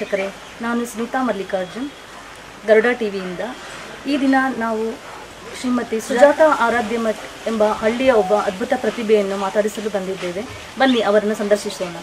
ವೀಕ್ಷಕರೇ ನಾನು ಸ್ಮಿತಾ ಮಲ್ಲಿಕಾರ್ಜುನ್ ಗರುಡ ಟಿವಿಯಿಂದ ಈ ದಿನ ನಾವು ಶ್ರೀಮತಿ ಸುಜಾತ ಆರಾಧ್ಯ ಮಠ್ ಎಂಬ ಹಳ್ಳಿಯ ಒಬ್ಬ ಅದ್ಭುತ ಪ್ರತಿಭೆಯನ್ನು ಮಾತಾಡಿಸಲು ಬಂದಿದ್ದೇವೆ ಬನ್ನಿ ಅವರನ್ನು ಸಂದರ್ಶಿಸೋಣ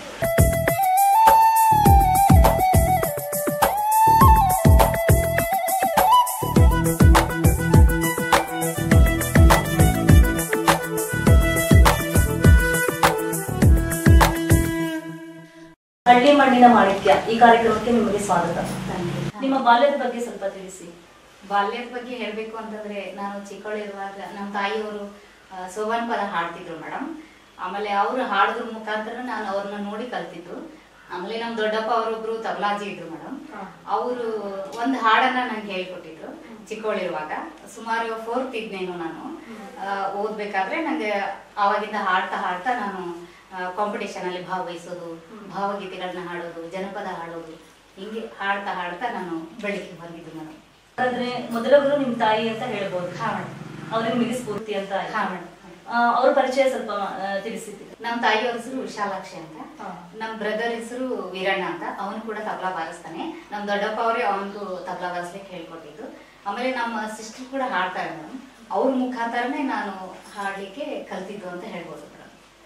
ಹಳ್ಳಿ ಮಣ್ಣಿನ ಮಾಣಿಕ್ಯ ಈ ಕಾರ್ಯಕ್ರಮಕ್ಕೆ ನಿಮಗೆ ಸ್ವಾಗತ ನಿಮ್ಮ ಬಾಲ್ಯದ ಬಗ್ಗೆ ಸ್ವಲ್ಪ ತಿಳಿಸಿ ಬಾಲ್ಯದ ಬಗ್ಗೆ ಹೇಳ್ಬೇಕು ಅಂತಂದ್ರೆ ನಾನು ಚಿಕ್ಕವಳಿರುವಾಗ ನಮ್ಮ ತಾಯಿಯವರು ಆ, ಸೋಬಾನ್ ಪದ ಹಾಡ್ತಿದ್ರು ಮೇಡಮ್ ಆಮೇಲೆ ಅವರು ಹಾಡೋದ್ರ ಮುಖಾಂತರ ನಾನು ಅವ್ರನ್ನ ನೋಡಿ ಕಲ್ತಿದ್ದು ಆಮೇಲೆ ನಮ್ಮ ದೊಡ್ಡಪ್ಪ ಅವರೊಬ್ರು ತಬಲಾಜಿ ಇದ್ರು ಮೇಡಮ್ ಅವರು ಒಂದು ಹಾಡನ್ನ ನಂಗೆ ಹೇಳ್ಕೊಟ್ಟಿದ್ರು ಚಿಕ್ಕವಳಿರುವಾಗ ಸುಮಾರು ಫೋರ್ತ್ ಇದ್ನೇನು ನಾನು ಆ, ಓದ್ಬೇಕಾದ್ರೆ ನಂಗೆ ಆವಾಗಿಂದ ಹಾಡ್ತಾ ಹಾಡ್ತಾ ನಾನು ಕಾಂಪಿಟೇಷನ್ ಅಲ್ಲಿ ಭಾಗವಹಿಸೋದು ಭಾವಗೀತೆಗಳನ್ನ ಹಾಡೋದು ಜನಪದ ಹಾಡೋದು ಹಿಂಗೆ ಹಾಡ್ತಾ ಹಾಡ್ತಾ ನಾನು ಬೆಳಿಗ್ಗೆ ಬಂದಿದ್ದು ಮೇಡಮ್ ಹಾಗಾದ್ರೆ ಮೊದಲವರು ನಿಮ್ಮ ತಾಯಿ ಅಂತ ಹೇಳ್ಬೋದು ಹಾ ಮೇಡಮ್ ಅವ್ರ ನಿಮಗೆ ಸ್ಫೂರ್ತಿ ಅಂತ ಆಯ್ತು. ಹಾ ಮೇಡಮ್ ಆ, ಅವ್ರ ಪರಿಚಯ ಸ್ವಲ್ಪ ಆ, ತಿಳಿಸಿದ್ದೀರಿ ನಮ್ಮ ತಾಯಿಯವ್ರ ಹೆಸರು ವಿಶಾಲಾಕ್ಷಿ ಅಂತ ಹಾ. ನಮ್ಮ ಬ್ರದರ್ ಹೆಸರು ವೀರಣ್ಣ ಅಂತ ಅವನು ಕೂಡ ತಬಲಾ ಬಾರಿಸ್ತಾನೆ ನಮ್ಮ ದೊಡ್ಡಪ್ಪ ಅವರೇ ಅವನಿಗೂ ತಬಲಾ ಬಾರಿಸ್ಲಿಕ್ಕೆ ಹೇಳ್ಕೊಟ್ಟಿದ್ದು ಆಮೇಲೆ ನಮ್ಮ ಸಿಸ್ಟರ್ ಕೂಡ ಹಾಡ್ತಾರೆ ಮೇಡಮ್ ಅವ್ರ ಮುಖಾಂತರನೇ ನಾನು ಹಾಡ್ಲಿಕ್ಕೆ ಕಲ್ತಿದ್ದು ಅಂತ ಹೇಳ್ಬೋದು ಮೇಡಮ್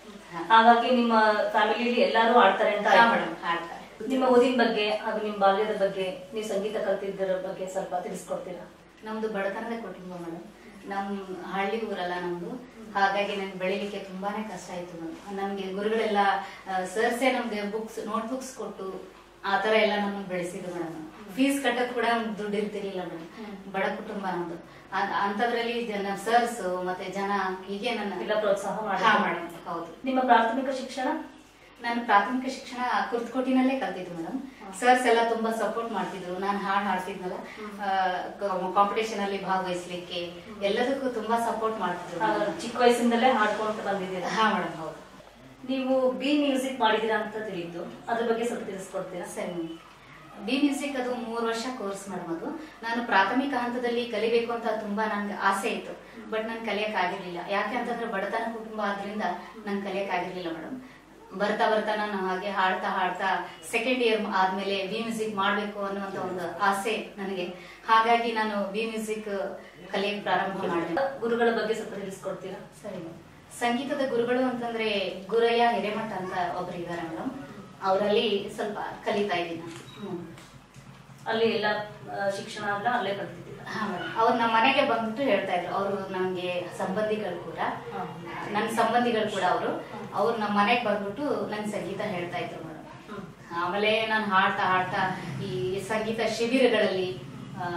ಹಾಗಾಗಿ ನಿಮ್ಮ ಫ್ಯಾಮಿಲಿಯಲ್ಲಿ ಎಲ್ಲರೂ ಆಡ್ತಾರೆ ಅಂತ ಆಯ್ತು. ಮೇಡಮ್ ಹಾಡ್ತಾರೆ ನಿಮ್ಮ ಓದಿನ ಬಗ್ಗೆ ಹಾಗೂ ನಿಮ್ಮ ಬಾಲ್ಯದ ಬಗ್ಗೆ ನೀವು ಸಂಗೀತ ಕಲ್ತಿದ್ದರ ಬಗ್ಗೆ ಸ್ವಲ್ಪ ತಿಳಿಸ್ಕೊಡ್ತೀರಾ ನಮ್ದು ಬಡತನದ ಕುಟುಂಬ ಮೇಡಮ್ ನಮ್ ಹಳ್ಳಿ ಊರಲ್ಲ ನಮ್ದು ಹಾಗಾಗಿ ನನ್ಗೆ ಬೆಳಿಲಿಕ್ಕೆ ತುಂಬಾನೇ ಕಷ್ಟ ಆಯ್ತು ಮೇಡಮ್ ನಮ್ಗೆ ಗುರುಗಳೆಲ್ಲ ಸರ್ಸೇ ನಮ್ಗೆ ಬುಕ್ಸ್ ನೋಟ್ ಬುಕ್ಸ್ ಕೊಟ್ಟು ಆ ತರ ಎಲ್ಲ ನಮ್ಮನ್ನ ಬೆಳೆಸಿದ್ರು ಮೇಡಮ್ ಫೀಸ್ ಕಟ್ಟಕ್ ಕೂಡ ದುಡ್ಡು ಇರ್ತಿರ್ಲಿಲ್ಲ ಮೇಡಮ್ ಬಡ ಕುಟುಂಬ ನಮ್ದು ಅ- ಅಂಥದ್ರಲ್ಲಿ ಜನ ಸರ್ಸ್ ಮತ್ತೆ ಜನ ಹೀಗೆ ನನ್ನ ಎಲ್ಲ ಪ್ರೋತ್ಸಾಹ ಮಾಡಿ ಹಾ ಮೇಡಮ್ ಹೌದು ನಿಮ್ಮ ಪ್ರಾಥಮಿಕ ಶಿಕ್ಷಣ ನಾನು ಪ್ರಾಥಮಿಕ ಶಿಕ್ಷಣ ಕುರ್ತಕೋಟಿನಲ್ಲೇ ಕಲ್ತಿದ್ದು ಮೇಡಮ್ ಸರ್ಸ್ ಎಲ್ಲ ತುಂಬಾ ಸಪೋರ್ಟ್ ಮಾಡ್ತಿದ್ರು ನಾನು ಹಾಡು ಹಾಡ್ತಿದ್ನಲ್ಲ ಕಾಂಪಿಟೇಷನ್ ಅಲ್ಲಿ ಭಾಗವಹಿಸ್ಲಿಕ್ಕೆ ಎಲ್ಲದಕ್ಕೂ ತುಂಬಾ ಸಪೋರ್ಟ್ ಮಾಡ್ತಿದ್ರು ಆ, madam. ಚಿಕ್ಕ ವಯಸ್ಸಿಂದಲೇ ಹಾಡ್ಕೊಂತ ಬಂದಿದ್ದೀರಾ ಹಾ ಮೇಡಮ್ ಹೌದು ನೀವು ಬಿ ಮ್ಯೂಸಿಕ್ ಮಾಡಿದ್ದೀರಾ ಅಂತ ತಿಳಿದ್ದು ಅದ್ರ ಬಗ್ಗೆ ಸ್ವಲ್ಪ ತಿಳಿಸ್ಕೊಡ್ತೀರಾ ಸರಿ ಬಿ ಮ್ಯೂಸಿಕ್ ಅದು ಮೂರು ವರ್ಷ ಕೋರ್ಸ್ ಮೇಡಮ್ ಅದು ನಾನು ಪ್ರಾಥಮಿಕ ಹಂತದಲ್ಲಿ ಕಲಿಬೇಕು ಅಂತ ತುಂಬಾ ನನ್ಗೆ ಆಸೆ ಇತ್ತು ಬಟ್ ನನ್ ಕಲಿಯಕ್ ಆಗಿರ್ಲಿಲ್ಲ ಯಾಕೆ ಅಂತಂದ್ರೆ ಬಡತನ ಕುಟುಂಬ ಆದ್ರಿಂದ ನನ್ ಕಲಿಯಕ್ ಆಗಿರ್ಲಿಲ್ಲ ಮೇಡಮ್ ಬರ್ತಾ ಬರ್ತಾ ನಾನು ಹಾಗೆ ಹಾಡ್ತಾ ಹಾಡ್ತಾ ಸೆಕೆಂಡ್ ಇಯರ್ ಆದ್ಮೇಲೆ ಬಿ ಮ್ಯೂಸಿಕ್ ಮಾಡ್ಬೇಕು ಅನ್ನುವಂತ ಒಂದು ಆಸೆ ನನಗೆ ಹಾಗಾಗಿ ನಾನು ಬಿ ಮ್ಯೂಸಿಕ್ ಕಲಿಯಕ್ ಪ್ರಾರಂಭ ಮಾಡಿದೆ ಗುರುಗಳ ಬಗ್ಗೆ ಸ್ವಲ್ಪ ತಿಳಿಸ್ಕೊಡ್ತೀರಾ ಸರಿ ಮೇಡಮ್. ಸಂಗೀತದ ಗುರುಗಳು ಅಂತಂದ್ರೆ ಗುರಯ್ಯ ಹಿರೇಮಠ ಅಂತ ಒಬ್ರು ಇದಾರೆ ಮೇಡಮ್ ಅವರಲ್ಲಿ ಸ್ವಲ್ಪ ಕಲಿತಾ ಇದ್ದೀನಿ ನಾನು. ಹ್ಮ್. ಅಲ್ಲಿ ಎಲ್ಲ ಆ, ಶಿಕ್ಷಣ ಎಲ್ಲ ಅಲ್ಲೇ ಕಲ್ತಿದ್ದೀರಾ ಹಾ ಮೇಡಮ್ ಅವ್ರು ನಮ್ಮ ಮನೆಗೆ ಬಂದ್ಬಿಟ್ಟು ಹೇಳ್ತಾ ಇದ್ರು ಅವರು ನಮ್ಗೆ ಸಂಬಂಧಿಗಳು ಕೂಡ ಹಾ. ನನ್ನ ಸಂಬಂಧಿಗಳು ಕೂಡ ಅವರು ಅವ್ರು ನಮ್ಮ ಮನೆಗೆ ಬಂದ್ಬಿಟ್ಟು ನನ್ ಸಂಗೀತ ಹೇಳ್ತಾ ಇದ್ರು ಮೇಡಮ್ ಹ್ಮ್. ಆಮೇಲೆ ನಾನು ಹಾಡ್ತಾ ಹಾಡ್ತಾ ಈ ಸಂಗೀತ ಶಿಬಿರಗಳಲ್ಲಿ ಆ,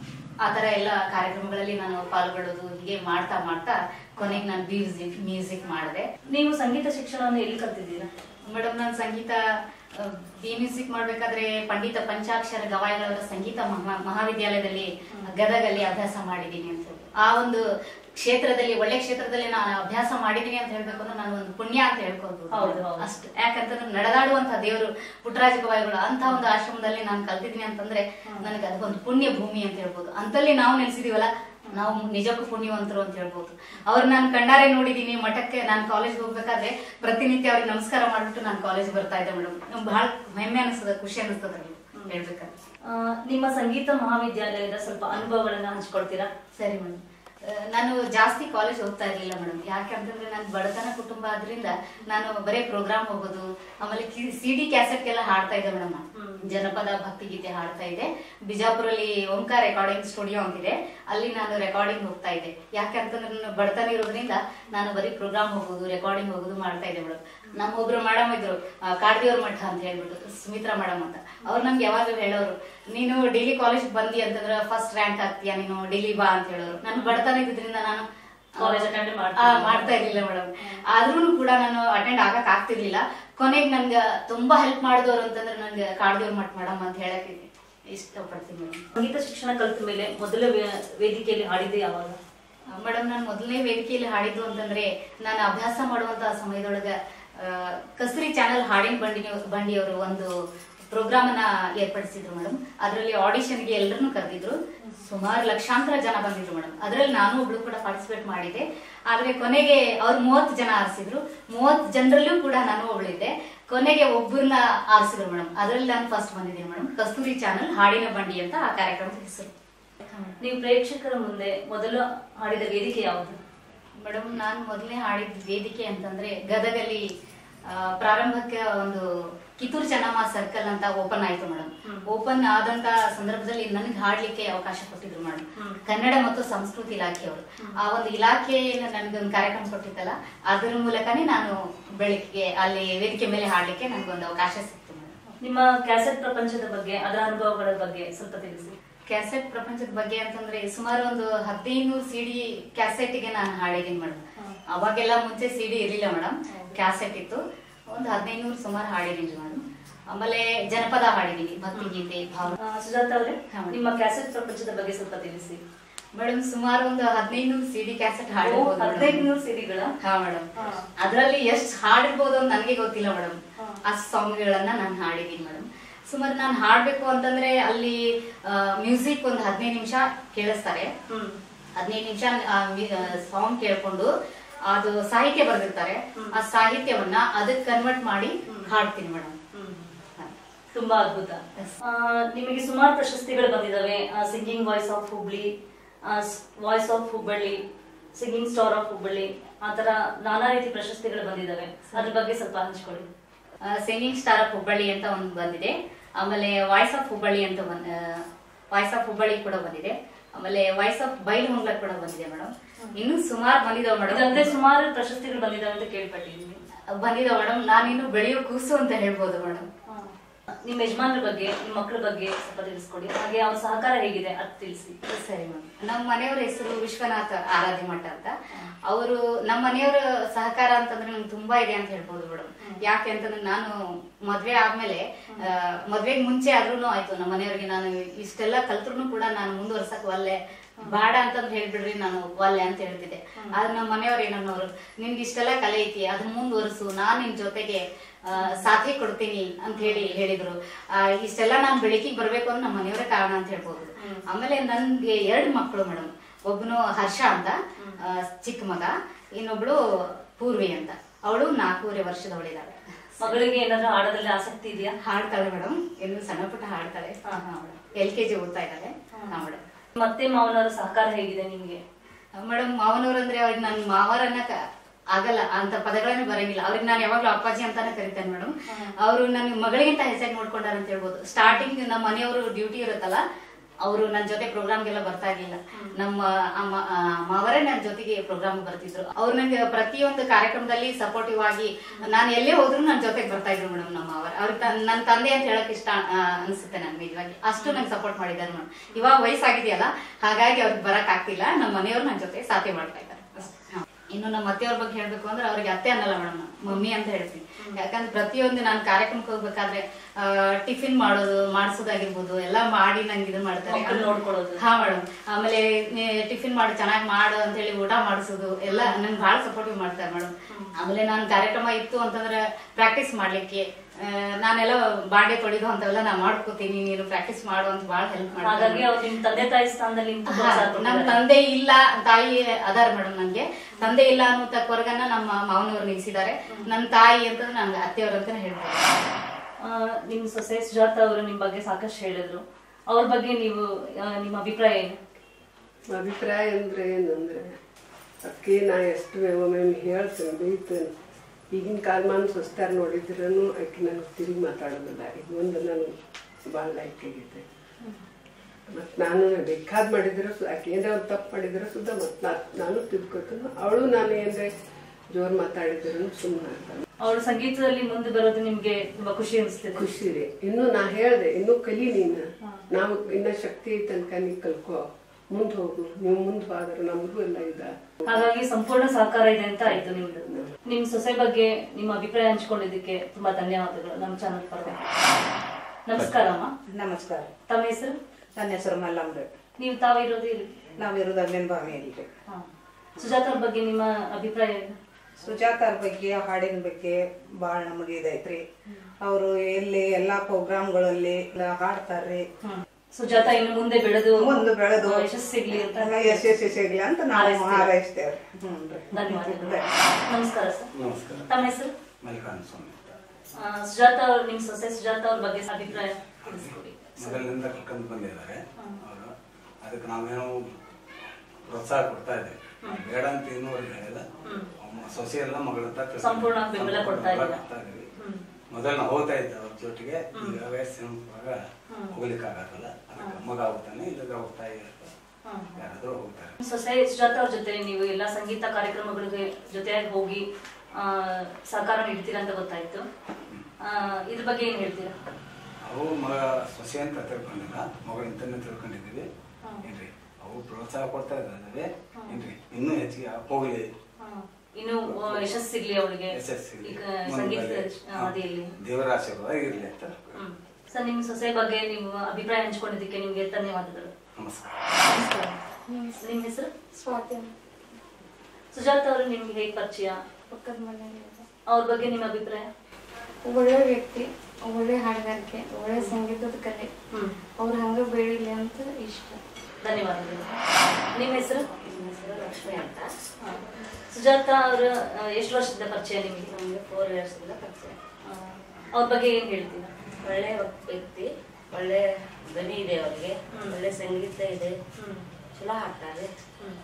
ಆ ತರ ಎಲ್ಲ ಕಾರ್ಯಕ್ರಮಗಳಲ್ಲಿ ನಾನು ಪಾಲ್ಗೊಳ್ಳೋದು ಹೀಗೆ ಮಾಡ್ತಾ ಮಾಡ್ತಾ ಕೊನೆಗೆ ನಾನು ಮ್ಯೂಸಿಕ್ ಮ್ಯೂಸಿಕ್ ಮಾಡಿದೆ ನೀವು ಸಂಗೀತ ಶಿಕ್ಷಣವನ್ನು ಎಲ್ಲಿ ಕಲ್ತಿದ್ದೀರಾ ಮೇಡಮ್ ನಾನು ಸಂಗೀತ ಬಿ ಮ್ಯೂಸಿಕ್ ಮಾಡ್ಬೇಕಾದ್ರೆ ಪಂಡಿತ ಪಂಚಾಕ್ಷರ ಗವಾಯಿಗಳವರ ಸಂಗೀತ ಮಹಾ- ಮಹಾವಿದ್ಯಾಲಯದಲ್ಲಿ ಗದಗಲ್ಲಿ ಅಭ್ಯಾಸ ಮಾಡಿದ್ದೀನಿ ಅಂತ ಹೇಳಿ ಆ ಒಂದು ಕ್ಷೇತ್ರದಲ್ಲಿ ಒಳ್ಳೆ ಕ್ಷೇತ್ರದಲ್ಲಿ ನಾನು ಅಭ್ಯಾಸ ಮಾಡಿದ್ದೀನಿ ಅಂತ ಹೇಳ್ಬೇಕು ಅಂದ್ರೆ ನಾನು ಒಂದು ಪುಣ್ಯ ಅಂತ ಹೇಳ್ಕೊಳ್ಬೋದು ಹೌದು, ಹೌದು. ಅಷ್ಟು ಯಾಕಂತಂದ್ರೆ ನಡೆದಾಡುವಂತ ದೇವರು ಪುಟ್ಟರಾಜ ಗವಾಯಿಗಳು ಅಂತ ಒಂದು ಆಶ್ರಮದಲ್ಲಿ ನಾನು ಕಲ್ತಿದ್ದೀನಿ ಅಂತಂದ್ರೆ ನನಗೆ ಅದು ಒಂದು ಪುಣ್ಯ ಭೂಮಿ ಅಂತ ಹೇಳ್ಬೋದು ಅಂತಲ್ಲಿ ನಾವು ನೆಲೆಸಿದೀವಲ್ಲ ನಾವು ನಿಜಕ್ಕೂ ಪುಣ್ಯವಂತರು ಅಂತ ಹೇಳ್ಬೋದು ಅವ್ರು ನಾನು ಕಣ್ಣಾರೆ ನೋಡಿದೀನಿ ಮಠಕ್ಕೆ ನಾನು ಕಾಲೇಜ್ ಹೋಗ್ಬೇಕಾದ್ರೆ ಪ್ರತಿನಿತ್ಯ ಅವ್ರಿಗೆ ನಮಸ್ಕಾರ ಮಾಡ್ಬಿಟ್ಟು ನಾನು ಕಾಲೇಜ್ ಬರ್ತಾ ಇದ್ದೆ ಮೇಡಮ್ ಬಹಳ ಹೆಮ್ಮೆ ಅನಿಸ್ತದ ಖುಷಿ ಅನಿಸ್ತದ ಹೇಳ್ಬೇಕಾದ್ರೆ ಆ, ನಿಮ್ಮ ಸಂಗೀತ ಮಹಾವಿದ್ಯಾಲಯದ ಸ್ವಲ್ಪ ಅನುಭವಗಳನ್ನ ಹಂಚ್ಕೊಳ್ತೀರಾ ಸರಿ ಮೇಡಮ್ ನಾನು ಜಾಸ್ತಿ ಕಾಲೇಜ್ ಹೋಗ್ತಾ ಇರ್ಲಿಲ್ಲ ಮೇಡಮ್ ಯಾಕೆ ಅಂತಂದ್ರೆ ನಾನು ಬಡತನ ಕುಟುಂಬ ಆದ್ರಿಂದ ನಾನು ಬರೀ ಪ್ರೋಗ್ರಾಮ್ ಹೋಗೋದು ಆಮೇಲೆ ಸಿ ಡಿ ಕ್ಯಾಸೆಟ್ಗೆಲ್ಲ ಹಾಡ್ತಾ ಇದ್ದೆ ಮೇಡಮ್ ಜನಪದ ಭಕ್ತಿಗೀತೆ ಹಾಡ್ತಾ ಇದ್ದೆ ಬಿಜಾಪುರಲ್ಲಿ ಓಂಕಾರ ರೆಕಾರ್ಡಿಂಗ್ ಸ್ಟುಡಿಯೋ ಅಂತಿದೆ ಅಲ್ಲಿ ನಾನು ರೆಕಾರ್ಡಿಂಗ್ ಹೋಗ್ತಾ ಇದ್ದೆ ಯಾಕೆ ಅಂತಂದ್ರೆ ನಾನು ಬಡತನ ಇರೋದ್ರಿಂದ ನಾನು ಬರೀ ಪ್ರೋಗ್ರಾಮ್ ಹೋಗೋದು ರೆಕಾರ್ಡಿಂಗ್ ಹೋಗೋದು ಮಾಡ್ತಾ ಇದ್ದೆ ಮೇಡಮ್ ನಮ್ಮ ಒಬ್ರು ಮೇಡಮ್ ಇದ್ರು ಆ, ಕಾಡ್ದೇವ್ರ ಮಠ ಅಂತ ಹೇಳ್ಬಿಟ್ಟು ಸುಮಿತ್ರಾ ಮೇಡಮ್ ಅಂತ ಅವ್ರು ನಮ್ಗೆ ಯಾವಾಗಲೂ ಹೇಳೋರು ನೀನು ಡೈಲಿ ಕಾಲೇಜ್ ಬಂದಿ ಅಂತಂದ್ರೆ ಫಸ್ಟ್ ರ್ಯಾಂಕ್ ಆಗ್ತೀಯ ನೀನು ಡೈಲಿ ಬಾ ಅಂತ ಹೇಳೋರು ನಾನು ಬಡತನ ಇದ್ದಿದ್ರಿಂದ ನಾನು College attend ಮಾಡ್ತಾ ಆ, ಮಾಡ್ತಾ ಇರ್ಲಿಲ್ಲ ಮೇಡಮ್ ಆದ್ರೂ ಕೂಡ ನಾನು ಅಟೆಂಡ್ ಆಗಕ್ ಆಗ್ತಿರ್ಲಿಲ್ಲ ಕೊನೆಗೆ ನನ್ಗೆ ತುಂಬಾ ಹೆಲ್ಪ್ ಮಾಡಿದವ್ರು ಅಂತಂದ್ರೆ ನನ್ಗೆ ಕಾಡ್ದೇವ್ರ ಮಠ ಮೇಡಮ್ ಅಂತ ಹೇಳಕ್ ಇಷ್ಟಪಡ್ತೀನಿ ಮೇಡಮ್ ಸಂಗೀತ ಶಿಕ್ಷಣ ಕಲಿತ ಮೇಲೆ ಮೊದಲ ವೇ- ವೇದಿಕೆಯಲ್ಲಿ ಹಾಡಿದ್ದು ಯಾವಾಗ ಮೇಡಮ್ ನಾನು ಮೊದಲನೇ ವೇದಿಕೆಯಲ್ಲಿ ಹಾಡಿದ್ದು ಅಂತಂದ್ರೆ ನಾನು ಅಭ್ಯಾಸ ಮಾಡುವಂತ ಸಮಯದೊಳಗ ಆ, ಕಸ್ತೂರಿ ಚಾನೆಲ್ ಹಾಡಿನ ಬಂಡಿ ಬಂಡಿಯವರು ಒಂದು ಪ್ರೋಗ್ರಾಮ್ ಅನ್ನ ಏರ್ಪಡಿಸಿದ್ರು ಮೇಡಮ್ ಅದರಲ್ಲಿ ಆಡಿಷನ್ಗೆ ಎಲ್ಲರನ್ನು ಕರೆದಿದ್ರು ಸುಮಾರು ಲಕ್ಷಾಂತರ ಜನ ಬಂದಿದ್ರು ಮೇಡಮ್ ಅದರಲ್ಲಿ ನಾನು ಒಬ್ಳು ಕೂಡ ಪಾರ್ಟಿಸಿಪೇಟ್ ಮಾಡಿದ್ದೆ ಆದ್ರೆ ಕೊನೆಗೆ ಅವ್ರು ಮೂವತ್ತು ಜನ ಆರಿಸಿದ್ರು ಮೂವತ್ತು ಜನರಲ್ಲೂ ಕೂಡ ನಾನು ಒಬ್ಳಿದ್ದೆ ಕೊನೆಗೆ ಒಬ್ಬರನ್ನ ಆರಿಸಿದ್ರು ಮೇಡಮ್ ಅದ್ರಲ್ಲಿ ನಾನು ಫಸ್ಟ್ ಬಂದಿದ್ದೀನಿ ಮೇಡಮ್ ಕಸ್ತೂರಿ ಚಾನಲ್ ಹಾಡಿನ ಬಂಡಿ ಅಂತ ಆ ಕಾರ್ಯಕ್ರಮದ ಹೆಸರು ನೀವು ಪ್ರೇಕ್ಷಕರ ಮುಂದೆ ಮೊದಲು ಹಾಡಿದ ವೇದಿಕೆ ಯಾವುದು ಮೇಡಮ್ ನಾನು ಮೊದಲನೇ ಹಾಡಿದ ವೇದಿಕೆ ಅಂತಂದ್ರೆ ಗದಗಲ್ಲಿ ಆ, ಪ್ರಾರಂಭಕ್ಕೆ ಒಂದು ಕಿತ್ತೂರು ಚೆನ್ನಮ್ಮ ಸರ್ಕಲ್ ಅಂತ ಓಪನ್ ಆಯ್ತು ಮೇಡಮ್ ಓಪನ್ ಆದಂತ ಸಂದರ್ಭದಲ್ಲಿ ನನಗೆ ಹಾಡ್ಲಿಕ್ಕೆ ಅವಕಾಶ ಕೊಟ್ಟಿದ್ರು ಮೇಡಮ್ ಕನ್ನಡ ಮತ್ತು ಸಂಸ್ಕೃತಿ ಇಲಾಖೆಯವರು ಆ ಒಂದು ಇಲಾಖೆ ನನಗೆ ಒಂದು ಕಾರ್ಯಕ್ರಮ ಕೊಟ್ಟಿತ್ತಲ್ಲ ಅದರ ಮೂಲಕನೇ ನಾನು ಬೆಳಗ್ಗೆ ಅಲ್ಲಿ ವೇದಿಕೆ ಮೇಲೆ ಹಾಡ್ಲಿಕ್ಕೆ ನನಗೊಂದು ಅವಕಾಶ ಸಿಕ್ತು ಮೇಡಮ್ ನಿಮ್ಮ ಕ್ಯಾಸೆಟ್ ಪ್ರಪಂಚದ ಬಗ್ಗೆ ಅದರ ಅನುಭವಗಳ ಬಗ್ಗೆ ಸ್ವಲ್ಪ ತಿಳಿಸಿ ಕ್ಯಾಸೆಟ್ ಪ್ರಪಂಚದ ಬಗ್ಗೆ ಅಂತಂದ್ರೆ ಸುಮಾರು ಒಂದು ಹದಿನೈದು ಸಿಡಿ ಕ್ಯಾಸೆಟ್ಗೆ ನಾನು ಹಾಡಿದ್ದೀನಿ ಮೇಡಮ್ ಅವಾಗೆಲ್ಲ ಮುಂಚೆ ಸಿಡಿ ಇರಲಿಲ್ಲ ಮೇಡಮ್ ಕ್ಯಾಸೆಟ್ ಇತ್ತು ಒಂದು ಹದಿನೈದು ಸುಮಾರು ಹಾಡಿದ್ದೀನಿ ಮೇಡಮ್ ಆಮೇಲೆ ಜನಪದ ಹಾಡಿದ್ದೀನಿ ಭಕ್ತಿ ಗೀತೆ ಭಾವ ಆ, ಸುಜಾತ ಅವರೇ ಹಾ, ಮೇಡಮ್. ನಿಮ್ಮ ಕ್ಯಾಸೆಟ್ ಪ್ರಪಂಚದ ಬಗ್ಗೆ ಸ್ವಲ್ಪ ತಿಳಿಸಿ ಮೇಡಮ್ ಸುಮಾರು ಒಂದು ಹದಿನೈದು ಸಿಡಿ ಕ್ಯಾಸೆಟ್ ಓ, ಹಾಡಿರ್ಬೋದು ಹದಿನೈದು ಮೇಡಮ್. ನೂರು ಸಿಡಿಗಳ ಹಾ ಮೇಡಮ್ ಹಾ. ಅದರಲ್ಲಿ ಎಷ್ಟು ಹಾಡಿರ್ಬೋದು ಅಂತ ನನಗೆ ಗೊತ್ತಿಲ್ಲ ಮೇಡಮ್ ಹಾ. ಆ ಸಾಂಗ್ಗಳನ್ನ ನಾನು ಹಾಡಿದ್ದೀನಿ ಮೇಡಮ್ ಸುಮಾರು ನಾನು ಹಾಡ್ಬೇಕು ಅಂತಂದ್ರೆ ಅಲ್ಲಿ ಮ್ಯೂಸಿಕ್ ಒಂದು ಹದಿನೈದು ನಿಮಿಷ ಕೇಳಿಸ್ತಾರೆ ಹ್ಮ್ ಹದಿನೈದು ನಿಮಿಷ ಸಾಂಗ್ ಕೇಳ್ಕೊಂಡು ಅದು ಸಾಹಿತ್ಯ ಬರೆದಿರ್ತಾರೆ ಆ ಸಾಹಿತ್ಯವನ್ನ ಅದಕ್ಕೆ ಕನ್ವರ್ಟ್ ಮಾಡಿ ಹಾಡ್ತೀನಿ ಮೇಡಮ್ ಹ್ಮ್. ತುಂಬಾ ಅದ್ಭುತ ಆ, ನಿಮಗೆ ಸುಮಾರು ಪ್ರಶಸ್ತಿಗಳು ಬಂದಿದಾವೆ singing voice of Hubli voice of Hubballi singing star of Hubballi ಆತರ ನಾನಾ ರೀತಿ ಪ್ರಶಸ್ತಿಗಳು ಬಂದಿದಾವೆ ಅದ್ರ ಬಗ್ಗೆ ಸ್ವಲ್ಪ ಹಂಚ್ಕೊಳ್ಳಿ ಸಿಂಗಿಂಗ್ ಸ್ಟಾರ್ ಆಫ್ ಹುಬ್ಬಳ್ಳಿ ಅಂತ ಒಂದು ಬಂದಿದೆ ಆಮೇಲೆ ವಾಯ್ಸ್ ಆಫ್ ಹುಬ್ಬಳ್ಳಿ ಅಂತ ವಾಯ್ಸ್ ಆಫ್ ಹುಬ್ಬಳ್ಳಿ ಕೂಡ ಬಂದಿದೆ ಆಮೇಲೆ ವಾಯ್ಸ್ ಆಫ್ ಬೈಲ್ ಹೊಂಗ್ಲ ಕೂಡ ಬಂದಿದೆ ಮೇಡಮ್ ಇನ್ನು ಸುಮಾರು ಬಂದಿದಾವೆ ಇದಂದ್ರೆ ಮೇಡಮ್ ಸುಮಾರು ಪ್ರಶಸ್ತಿಗಳು ಬಂದಿದಾವೆ ಅಂತ ಕೇಳ್ಪಟ್ಟಿದ್ದೀನಿ ಬಂದಿದಾವೆ ಮೇಡಮ್ ನಾನಿನ್ನು ಬೆಳೆಯೋ ಕೂಸು ಅಂತ ಹೇಳ್ಬೋದು ಮೇಡಮ್ ಆ, ನಿಮ್ಮ ಯಜಮಾನ್ರ ಬಗ್ಗೆ ನಿಮ್ಮ ಮಕ್ಕಳ ಬಗ್ಗೆ ಸ್ವಲ್ಪ ತಿಳಿಸ್ಕೊಡಿ ಹಾಗೆ ಅವ್ರ ಸಹಕಾರ ಹೇಗಿದೆ ಅದು ತಿಳಿಸಿ ಸರಿ ಮ್ಯಾಮ್ ನಮ್ಮ ಮನೆಯವರ ಹೆಸರು ವಿಶ್ವನಾಥ ಆರಾಧ್ಯ ಮಠ ಅಂತ ಅವರು ನಮ್ಮ ಮನೆಯವರ ಸಹಕಾರ ಅಂತಂದ್ರೆ ನಂಗೆ ತುಂಬಾ ಇದೆ ಅಂತ ಹೇಳ್ಬೋದು ಮೇಡಮ್ ಯಾಕೆ ಅಂತಂದ್ರೆ ನಾನು ಮದ್ವೆ ಆದ್ಮೇಲೆ ಆ, ಮದ್ವೆಗ್ ಮುಂಚೆ ಆದ್ರೂ ಆಯ್ತು ನಮ್ಮ ಮನೆಯವ್ರಿಗೆ ನಾನು ಇಷ್ಟೆಲ್ಲ ಕಲ್ತ್ರು ಕೂಡ ನಾನು ಮುಂದುವರ್ಸಕ್ ಒಲ್ಲೆ ಬೇಡ ಅಂತಂದ್ ಹೇಳ್ಬಿಡ್ರಿ ನಾನು ಒಲ್ಲೆ ಅಂತ ಹೇಳ್ತಿದ್ದೆ ಆದ್ರೆ ನಮ್ಮ ಮನೆಯವ್ರು ಏನನ್ನೋರು ನಿನ್ಗೆ ಇಷ್ಟೆಲ್ಲ ಕಲೆ ಐತಿ ಅದನ್ನ ಮುಂದುವರ್ಸು ನಾನ್ ನಿನ್ ಜೊತೆಗೆ ಆ, ಸಾಥಿ ಕೊಡ್ತೀನಿ ಅಂತ ಹೇಳಿ ಹೇಳಿದ್ರು ಆ, ಇಷ್ಟೆಲ್ಲ ನಾನು ಬೆಳಕಿಗೆ ಬರ್ಬೇಕು ಅಂತ ನಮ್ಮ ಮನೆಯವರೇ ಕಾರಣ ಅಂತ ಹೇಳ್ಬೋದು ಆಮೇಲೆ ನನ್ಗೆ ಎರಡು ಮಕ್ಕಳು ಮೇಡಮ್ ಒಬ್ಬನು ಹರ್ಷ ಅಂತ ಆ, ಚಿಕ್ಕ ಮಗ ಇನ್ನೊಬ್ಳು ಪೂರ್ವಿ ಅಂತ ಅವಳು ನಾಲ್ಕೂವರೆ ವರ್ಷದವಳಿದ್ದಾಳೆ ಮಗಳಿಗೆ ಏನಾದ್ರೂ ಆಡೋದ್ರಲ್ಲಿ ಆಸಕ್ತಿ ಇದೆಯಾ ಹಾಡ್ತಾಳೆ ಮೇಡಮ್ ಇನ್ನು ಸಣ್ಣ ಪುಟ್ಟ ಹಾಡ್ತಾಳೆ ಹಾ, ಹಾ. ಎಲ್ ಕೆ ಜಿ ಓದ್ತಾ ಇದ್ದಾಳೆ ಹಾ ಮೇಡಮ್ ಮತ್ತೆ ಮಾವನವರ ಸಹಕಾರ ಹೇಗಿದೆ ನಿಮ್ಗೆ ಮೇಡಮ್ ಮಾವನವ್ರು ಅಂದ್ರೆ ಅವ್ರಿಗೆ ನನ್ ಮಾವರನ್ನ ಕ- ಆಗಲ್ಲ ಅಂತ ಪದಗಳನ್ನೇ ಬರಂಗಿಲ್ಲ ಅವ್ರಿಗೆ ನಾನು ಯಾವಾಗ್ಲೂ ಅಪ್ಪಾಜಿ ಅಂತಾನೆ ಕರಿತೇನೆ ಮೇಡಮ್ ಅವರು ನನ್ನ ಮಗಳಿಗಿಂತ ಹೆಚ್ಚಾಗಿ ನೋಡ್ಕೊಂಡಾರ ಅಂತ ಹೇಳ್ಬೋದು ಸ್ಟಾರ್ಟಿಂಗ್ ನಮ್ಮ ಮನೆಯವರು ಡ್ಯೂಟಿ ಇರುತ್ತಲ್ಲ ಅವರು ನನ್ನ ಜೊತೆ ಪ್ರೋಗ್ರಾಮ್ಗೆಲ್ಲ ಬರ್ತಾ ಇರ್ಲಿಲ್ಲ ನಮ್ಮ ಅಮ್ಮ ಆ, ಮಾವರೇ ನನ್ನ ಜೊತೆಗೆ ಪ್ರೋಗ್ರಾಮ್ ಬರ್ತಿದ್ರು ಅವ್ರು ನಂಗೆ ಪ್ರತಿಯೊಂದು ಕಾರ್ಯಕ್ರಮದಲ್ಲಿ ಸಪೋರ್ಟಿವ್ ಆಗಿ ನಾನು ಎಲ್ಲೇ ಹೋದ್ರು ನನ್ನ ಜೊತೆಗೆ ಬರ್ತಾ ಇದ್ರು ಮೇಡಮ್ ನಮ್ಮ ಮಾವರ ಅವ್ರಿಗೆ ನನ್ನ ತಂದೆ ಅಂತ ಹೇಳಕ್ ಇಷ್ಟ ಆ, ಅನ್ಸುತ್ತೆ ನನ್ಗೆ ನಿಜವಾಗಿ ಅಷ್ಟು ನಂಗೆ ಸಪೋರ್ಟ್ ಮಾಡಿದ್ದಾರೆ ಮೇಡಮ್ ಇವಾಗ ವಯಸ್ಸಾಗಿದೆಯಲ್ಲ ಹಾಗಾಗಿ ಅವ್ರಿಗೆ ಬರಕ್ ಆಗ್ತಿಲ್ಲ ನಮ್ಮ ಮನೆಯವ್ರು ನನ್ನ ಜೊತೆ ಸಾಥಿ ಮಾಡ್ತಾ ಇದ್ದಾರೆ ಹಾ. ಇನ್ನು ನಮ್ಮ ಅತ್ತೆಯವ್ರ ಬಗ್ಗೆ ಹೇಳ್ಬೇಕು ಅಂದ್ರೆ ಅವ್ರಿಗೆ ಅತ್ತೆ ಅನ್ನಲ್ಲ ಮೇಡಮ್ ಮಮ್ಮಿ ಅಂತ ಹೇಳ್ತೀನಿ ಯಾಕಂದ್ರೆ ಪ್ರತಿಯೊಂದು ನಾನು ಕಾರ್ಯಕ್ರಮಕ್ಕೆ ಹೋಗ್ಬೇಕಾದ್ರೆ ಟಿಫಿನ್ ಮಾಡೋದು ಮಾಡಿಸೋದಾಗಿರ್ಬೋದು ಎಲ್ಲ ಮಾಡಿ ನಂಗೆ ಇದು ಮಾಡ್ತಾರೆ ಮಕ್ಳನ್ನ ನೋಡ್ಕೊಳ್ಳೋದು. ಹಾ ಮೇಡಮ್ ಆಮೇಲೆ ಟಿಫಿನ್ ಮಾಡಿ ಚೆನ್ನಾಗಿ ಮಾಡು ಅಂತ ಹೇಳಿ ಊಟ ಮಾಡಿಸೋದು ಎಲ್ಲ ನನ್ಗೆ ಬಹಳ ಸಪೋರ್ಟಿವ್ ಮಾಡ್ತಾರೆ ಮೇಡಮ್ ಆಮೇಲೆ ನಾನು ಕಾರ್ಯಕ್ರಮ ಇತ್ತು ಅಂತಂದ್ರೆ ಪ್ರಾಕ್ಟೀಸ್ ಮಾಡ್ಲಿಕ್ಕೆ ಆ, ನಾನೆಲ್ಲ ಬಾಂಡೆ ತೊಳಿದು ಅಂತವೆಲ್ಲ ನಾ ಮಾಡ್ಕೋತೀನಿ ನೀನು ಪ್ರಾಕ್ಟೀಸ್ ಮಾಡು ಅಂತ ಬಹಳ ಹೆಲ್ಪ್ ಹಾಗಾಗಿ ಮಾಡ್ತಾರೆ ಅವ್ರು ನಿಮ್ ತಂದೆ ತಾಯಿ ಸ್ಥಾನದಲ್ಲಿ ನಿಂತು ಹಾ, ಪ್ರೋತ್ಸಾಹ ನಮ್ ಕೊಟ್ಟಿದ್ದಾರೆ. ತಂದೆ ಇಲ್ಲ ತಾಯಿ ಅದಾರ ಮೇಡಮ್ ನನ್ಗೆ ತಂದೆ ಇಲ್ಲ ಅನ್ನೋ ತಕ್ವರ್ಗನ್ನ ನಮ್ಮ ಮಾವನವ್ರು ನಿಲ್ಸಿದ್ದಾರೆ ನನ್ನ ತಾಯಿ ಅಂತಂದ್ರೆ ನಂಗೆ ಅತ್ತೆಯವ್ರು ಅಂತಾನೆ ಹೇಳ್ಬೋದು ಆ, ನಿಮ್ ಸೊಸೆ ಸುಜಾತ ಅವರು ನಿಮ್ ಬಗ್ಗೆ ಸಾಕಷ್ಟು ಹೇಳಿದ್ರು ಅವ್ರ ಬಗ್ಗೆ ನೀವು ಆ, ನಿಮ್ಮ ಅಭಿಪ್ರಾಯ ಏನು ಅಭಿಪ್ರಾಯ ಅಂದ್ರೆ ಏನಂದ್ರೆ ಅಕ್ಕಿ ನಾ ಎಷ್ಟು ಒಮ್ಮೆ ಹೇಳ್ತೇನೆ ಬೈತೇನೆ ಈಗಿನ ಕಾಲಮಾನ ಸ್ವಸ್ಥರು ನೋಡಿದ್ರೂ ಆಕೆ ನನಗೆ ತಿರುಗಿ ಮಾತಾಡೋದಿಲ್ಲ ಇದು ಒಂದು ನನಗೆ ಭಾಳ ಲೈಕ್ ಆಗೈತೆ ಮತ್ತು ನಾನು ಬೇಕಾದ್ ಮಾಡಿದ್ರೆ ಸು ಆಕೆ ಏನಾರ ಒಂದು ತಪ್ಪು ಮಾಡಿದ್ರೆ ಸುದ್ದ ಮತ್ತು ನಾನು ತಿದ್ಕೋತೀನಿ ಅವಳು ನಾನು ಏನಾರ ಜೋರು ಮಾತಾಡಿದ್ರು ಸುಮ್ಮನೆ ಆಗ್ತಾನೆ ಅವ್ರ ಸಂಗೀತದಲ್ಲಿ ಮುಂದೆ ಬರೋದು ನಿಮ್ಗೆ ತುಂಬಾ ಖುಷಿ ಅನಿಸ್ತಿದೆ ಖುಷಿ ರೀ ಇನ್ನು ನಾ ಹೇಳ್ದೆ ಇನ್ನು ಕಲಿ ನೀನು ನಾವು ಇನ್ನ ಶಕ್ತಿ ತನಕ ನೀ ಕಲ್ಕೋ ಮುಂದೆ ಹೋಗು ನೀವು ಮುಂದೆ ಹೋದ್ರೆ ನಮಗೂ ಎಲ್ಲ ಇದ ಹಾಗಾಗಿ ಸಂಪೂರ್ಣ ಸಹಕಾರ ಇದೆ ಅಂತ ಆಯ್ತು ನಿಮ್ದು ನಿಮ್ ಸೊಸೆ ಬಗ್ಗೆ ನಿಮ್ಮ ಅಭಿಪ್ರಾಯ ಹಂಚ್ಕೊಂಡಿದ್ದಕ್ಕೆ ತುಂಬಾ ಧನ್ಯವಾದಗಳು ನಮ್ಮ ಚಾನಲ್ ಪರವಾಗಿ ನಮಸ್ಕಾರ ಅಮ್ಮ ನಮಸ್ಕಾರ ತಮ್ಮ ಹೆಸರು ನನ್ನ ಹೆಸರು ಮಲ್ಲಂಬೆ ನೀವು ತಾವಿರೋದು ಇಲ್ಲಿ ನಾವಿರೋದು ಅಲ್ಲಿನ ಬಾವಿಯಲ್ಲಿ ಹಾ. ಸುಜಾತ ಅವ್ರ ಬಗ್ಗೆ ನಿಮ್ಮ ಅಭಿಪ್ರಾಯ ಏನು ಸುಜಾತಾರ ಬಗ್ಗೆ ಹಾಡಿನ ಬಗ್ಗೆ ಭಾಳ ನಮಗೆ ಇದೈತ್ರಿ ಅವರು ಎಲ್ಲಿ ಎಲ್ಲಾ ಪ್ರೋಗ್ರಾಮ್ಗಳಲ್ಲಿ ಎಲ್ಲ ಹಾಡ್ತಾರ್ರಿ ಹ್ಮ್. ಸುಜಾತ ಇನ್ನು ಮುಂದೆ ಬೆಳೆದು ಮುಂದೆ ಬೆಳೆದು ಆ, ಯಶಸ್ಸು ಸಿಗ್ಲಿ ಅಂತ ಯಶಸ್ವಿ ಸಿಗ್ಲಿ ಅಂತ ನಾವು ಹಾರೈಸ್ತೀವಿ. ಹಾರೈಸ್ತೇವ್ರಿ ಹ್ಞೂ ಧನ್ಯವಾದಗಳು ನಮಸ್ಕಾರ ಸರ್ ನಮಸ್ಕಾರ ತಮ್ಮ ಹೆಸರು ಮಲ್ಲಿಕಾರ್ಜುನ ಸ್ವಾಮಿ ಅಂತ. ಆ, ಸುಜಾತ ಅವ್ರು ನಿಮ್ ಸೊಸೆ ಸುಜಾತ ಅವ್ರ ಬಗ್ಗೆ ಅಭಿಪ್ರಾಯ ತಿಳಿಸ್ಕೊಡಿ ಮೊದಲಿನಿಂದ ಕರ್ಕೊಂಡು ಬಂದಿದ್ದಾರೆ ಅವರು ಅದಕ್ಕೆ ನಾವೇನೋ ಪ್ರೋತ್ಸಾಹ ಕೊಡ್ತಾ ಇದ್ದೀವಿ ಬೇಡ ಅಂತ ಇನ್ನೂವರೆಗೆ ಹೇಳಿಲ್ಲ ಅಮ್ಮ ಸೊಸೆ ಎಲ್ಲ ಮಗಳ ಹತ್ರ ಕರ್ಕೊಂಡು- ಸಂಪೂರ್ಣ ಬೆಂಬಲ ಕೊಡ್ತಾ ಇದ್ದೀರಾ? ಕೊಡ್ತಾ ಇದ್ದೀವಿ. ಹ್ಮ್. ಮೊದಲು ನಾವು ಹೋಗ್ತಾ ಇದ್ದೆ ಅವ್ರ ಜೊತೆಗೆ ಈಗ ವಯಸ್ಸಿನಾಗ ಹೋಗ್ಲಿಕ್ಕೆ ಆಗಲ್ಲ ಅದಕ್ಕೆ ಮಗ ಹೋಗ್ತಾನೆ ಇಲ್ಲದ ಹೋಗ್ತಾ ಇರ್ತಾರೆ ಯಾರಾದ್ರೂ ಹೋಗ್ತಾರೆ ಸೊಸೆ ಸುಜಾತ ಅವ್ರ ಜೊತೆ ನೀವು ಎಲ್ಲಾ ಸಂಗೀತ ಕಾರ್ಯಕ್ರಮಗಳಿಗೆ ಜೊತೆಯಾಗಿ ಹೋಗಿ ಆ, ಸಹಕಾರ ನೀಡ್ತೀರಾ ಅಂತ ಗೊತ್ತಾಯ್ತು ಆ, ಇದ್ರ ಬಗ್ಗೆ ಏನ್ ಹೇಳ್ತೀರಾ ಅವು ಮಗ ಸೊಸೆ ಅಂತ ತಿಳ್ಕೊಂಡಿಲ್ಲ ಮಗ ಇಂತನೇ ತಿಳ್ಕೊಂಡಿದ್ದೀವಿ ಏನ್ರಿ ಅವು ಪ್ರೋತ್ಸಾಹ ಕೊಡ್ತಾ ಇದ್ದಾವೆ ಏನ್ರಿ ಇನ್ನೂ ಹೆಚ್ಚಿಗೆ ಹೋಗ್ಲಿ ಆ, ಇನ್ನು ಆ, ಯಶಸ್ಸು ಸಿಗ್ಲಿ ಅವಳಿಗೆ ಯಶಸ್ಸು ಈಗ ಸಂಗೀತ ಹಾದಿಯಲ್ಲಿ ದೇವರ ಆಶೀರ್ವಾದ ಇರಲಿ ಅಂತ ಹ್ಮ್ ಸರ್ ನಿಮ್ ಸೊಸೆ ಬಗ್ಗೆ ನೀವು ಅಭಿಪ್ರಾಯ ಹಂಚ್ಕೊಂಡಿದ್ದಕ್ಕೆ ನಿಮ್ಗೆ ಧನ್ಯವಾದಗಳು ನಮಸ್ಕಾರ ನಮಸ್ಕಾರ ನಿಮ್ ಹೆಸರು ಸ್ವಾತಿ ಸುಜಾತ ಅವರು ನಿಮ್ಗೆ ಹೇಗ್ ಪರಿಚಯ ಪಕ್ಕದ ಮನೆಯಲ್ಲಿ ಅವ್ರ ಬಗ್ಗೆ ನಿಮ್ಮ ಅಭಿಪ್ರಾಯ ಒಳ್ಳೆ ವ್ಯಕ್ತಿ ಒಳ್ಳೆ ಹಾಡುಗಾರಿಕೆ ಒಳ್ಳೆ ಸಂಗೀತದ ಕಲೆ ಹ್ಮ್ ಅವ್ರು ಹಂಗ ಬೆಳಿಲಿ ಅಂತ ಇಷ್ಟ ಧನ್ಯವಾದಗಳು ನಿಮ್ಮ ಹೆಸರು ನನ್ನ ಹೆಸರು ಲಕ್ಷ್ಮಿ ಅಂತ ಹಾ. ಸುಜಾತ ಅವರು ಎಷ್ಟು ವರ್ಷದ ಪರಿಚಯ ನಿಮಗೆ ನಮಗೆ ಫೋರ್ ಇಯರ್ಸಿಂದ ಪರಿಚಯ ಆ, ಅವ್ರ ಬಗ್ಗೆ ಏನ್ ಹೇಳ್ತೀರಾ ಒಳ್ಳೆ ವ್ಯಕ್ತಿ ಒಳ್ಳೆ ಧ್ವನಿ ಇದೆ ಅವ್ರಿಗೆ ಒಳ್ಳೆ ಸಂಗೀತ ಇದೆ ಹ್ಮ್ ಚಲೋ ಹಾಡ್ತಾರೆ ಹ್ಮ್